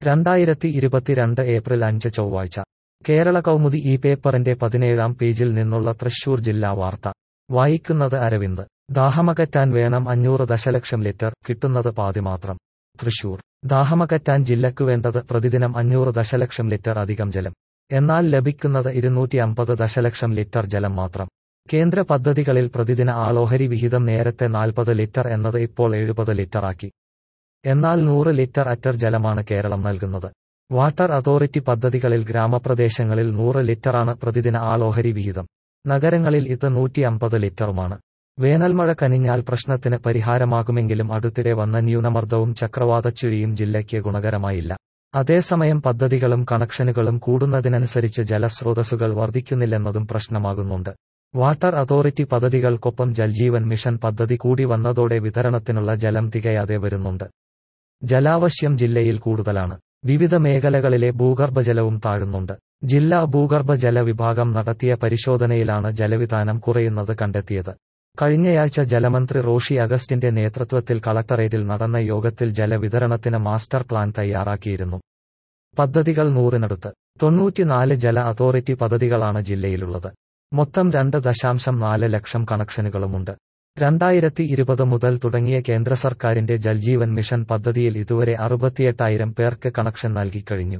രണ്ടായിരത്തി ഇരുപത്തിരണ്ട് ഏപ്രിൽ അഞ്ച് ചൊവ്വാഴ്ച കേരള കൗമുദി ഈ പേപ്പറിന്റെ പതിനേഴാം പേജിൽ നിന്നുള്ള തൃശൂർ ജില്ലാ വാർത്ത വായിക്കുന്നത് അരവിന്ദ് ദാഹമകറ്റാൻ വേണം അഞ്ഞൂറ് ദശലക്ഷം ലിറ്റർ കിട്ടുന്നത് പാതി മാത്രം തൃശൂർ ദാഹമകറ്റാൻ ജില്ലയ്ക്കു വേണ്ടത് പ്രതിദിനം അഞ്ഞൂറ് ദശലക്ഷം ലിറ്റർ അധികം ജലം എന്നാൽ ലഭിക്കുന്നത് ഇരുന്നൂറ്റി അമ്പത് ദശലക്ഷം ലിറ്റർ ജലം മാത്രം കേന്ദ്ര പദ്ധതികളിൽ പ്രതിദിന ആളോഹരി വിഹിതം നേരത്തെ നാൽപ്പത് ലിറ്റർ എന്നത് ഇപ്പോൾ എഴുപത് ലിറ്ററാക്കി എന്നാൽ നൂറ് ലിറ്റർ അറ്റർ ജലമാണ് കേരളം നൽകുന്നത് വാട്ടർ അതോറിറ്റി പദ്ധതികളിൽ ഗ്രാമപ്രദേശങ്ങളിൽ നൂറ് ലിറ്ററാണ് പ്രതിദിന ആളോഹരി വിഹിതം നഗരങ്ങളിൽ ഇത് നൂറ്റി അമ്പത് ലിറ്ററുമാണ് വേനൽമഴ കനിഞ്ഞാൽ പ്രശ്നത്തിന് പരിഹാരമാകുമെങ്കിലും അടുത്തിടെ വന്ന ന്യൂനമർദ്ദവും ചക്രവാതച്ചുഴിയും ജില്ലയ്ക്ക് ഗുണകരമായില്ല അതേസമയം പദ്ധതികളും കണക്ഷനുകളും കൂടുന്നതിനനുസരിച്ച് ജലസ്രോതസ്സുകൾ വർദ്ധിക്കുന്നില്ലെന്നതും പ്രശ്നമാകുന്നുണ്ട് വാട്ടർ അതോറിറ്റി പദ്ധതികൾക്കൊപ്പം ജൽജീവൻ മിഷൻ പദ്ധതി കൂടി വന്നതോടെ വിതരണത്തിനുള്ള ജലം തികയാതെ വരുന്നുണ്ട് ജലാവശ്യം ജില്ലയിൽ കൂടുതലാണ് വിവിധ മേഖലകളിലെ ഭൂഗർഭജലവും താഴുന്നുണ്ട് ജില്ലാ ഭൂഗർഭജല വിഭാഗം നടത്തിയ പരിശോധനയിലാണ് ജലവിതാനം കുറയുന്നത് കണ്ടെത്തിയത് കഴിഞ്ഞയാഴ്ച ജലമന്ത്രി റോഷി അഗസ്റ്റിന്റെ നേതൃത്വത്തിൽ കളക്ടറേറ്റിൽ നടന്ന യോഗത്തിൽ ജലവിതരണത്തിന് മാസ്റ്റർ പ്ലാൻ തയ്യാറാക്കിയിരുന്നു പദ്ധതികൾ നൂറിനടുത്ത് തൊണ്ണൂറ്റിനാല് ജല അതോറിറ്റി പദ്ധതികളാണ് ജില്ലയിലുള്ളത് മൊത്തം രണ്ട് ദശാംശം നാല് ലക്ഷം കണക്ഷനുകളുമുണ്ട് രണ്ടായിരത്തി ഇരുപത് മുതൽ തുടങ്ങിയ കേന്ദ്ര സർക്കാരിന്റെ ജൽജീവൻ മിഷൻ പദ്ധതിയിൽ ഇതുവരെ അറുപത്തിയെട്ടായിരം പേർക്ക് കണക്ഷൻ നൽകിക്കഴിഞ്ഞു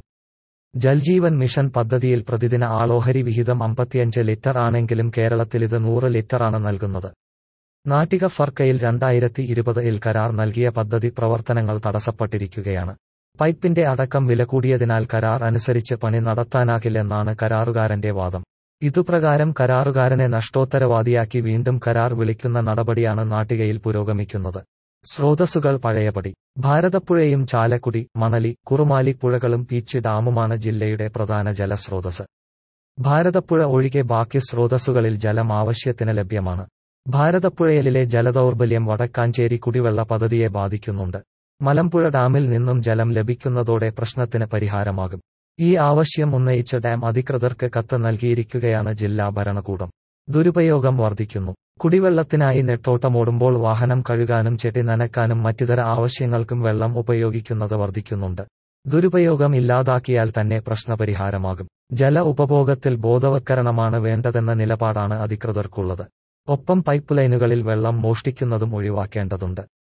ജൽജീവൻ മിഷൻ പദ്ധതിയിൽ പ്രതിദിന ആളോഹരി വിഹിതം അമ്പത്തിയഞ്ച് ലിറ്റർ ആണെങ്കിലും കേരളത്തിൽ ഇത് നൂറ് ലിറ്ററാണ് നൽകുന്നത് നാട്ടിക ഫർക്കയിൽ രണ്ടായിരത്തി ഇരുപതിൽ കരാർ നൽകിയ പദ്ധതി പ്രവർത്തനങ്ങൾ തടസ്സപ്പെട്ടിരിക്കുകയാണ് പൈപ്പിന്റെ അടക്കം വില കൂടിയതിനാൽ കരാർ അനുസരിച്ച് പണി നടത്താനാകില്ലെന്നാണ് കരാറുകാരന്റെ വാദം ഇതുപ്രകാരം കരാറുകാരനെ നഷ്ടോത്തരവാദിയാക്കി വീണ്ടും കരാർ വിളിക്കുന്ന നടപടിയാണ് നാട്ടികയിൽ പുരോഗമിക്കുന്നത് സ്രോതസ്സുകൾ പഴയപടി ഭാരതപ്പുഴയും ചാലക്കുടി മണലി കുറുമാലി പുഴകളും പീച്ച് ഡാമുമാണ് ജില്ലയുടെ പ്രധാന ജലസ്രോതസ് ഭാരതപ്പുഴ ഒഴികെ ബാക്കി സ്രോതസ്സുകളിൽ ജലം ആവശ്യത്തിന് ലഭ്യമാണ് ഭാരതപ്പുഴയിലെ ജലദൗർബല്യം വടക്കാഞ്ചേരി കുടിവെള്ള പദ്ധതിയെ ബാധിക്കുന്നുണ്ട് മലമ്പുഴ ഡാമിൽ നിന്നും ജലം ലഭിക്കുന്നതോടെ പ്രശ്നത്തിന് പരിഹാരമാകും ഈ ആവശ്യം ഉന്നയിച്ച് ഡാം അധികൃതർക്ക് കത്ത് നൽകിയിരിക്കുകയാണ് ജില്ലാ ഭരണകൂടം ദുരുപയോഗം വർദ്ധിക്കുന്നു കുടിവെള്ളത്തിനായി നെട്ടോട്ടമോടുമ്പോൾ വാഹനം കഴുകാനും ചെടി നനയ്ക്കാനും മറ്റിതര ആവശ്യങ്ങൾക്കും വെള്ളം ഉപയോഗിക്കുന്നത് വർദ്ധിക്കുന്നുണ്ട് ദുരുപയോഗം ഇല്ലാതാക്കിയാൽ തന്നെ പ്രശ്നപരിഹാരമാകും ജല ഉപഭോഗത്തിൽ ബോധവൽക്കരണമാണ് വേണ്ടതെന്ന നിലപാടാണ് അധികൃതർക്കുള്ളത് ഒപ്പം പൈപ്പ് ലൈനുകളിൽ വെള്ളം മോഷ്ടിക്കുന്നതും ഒഴിവാക്കേണ്ടതുണ്ട്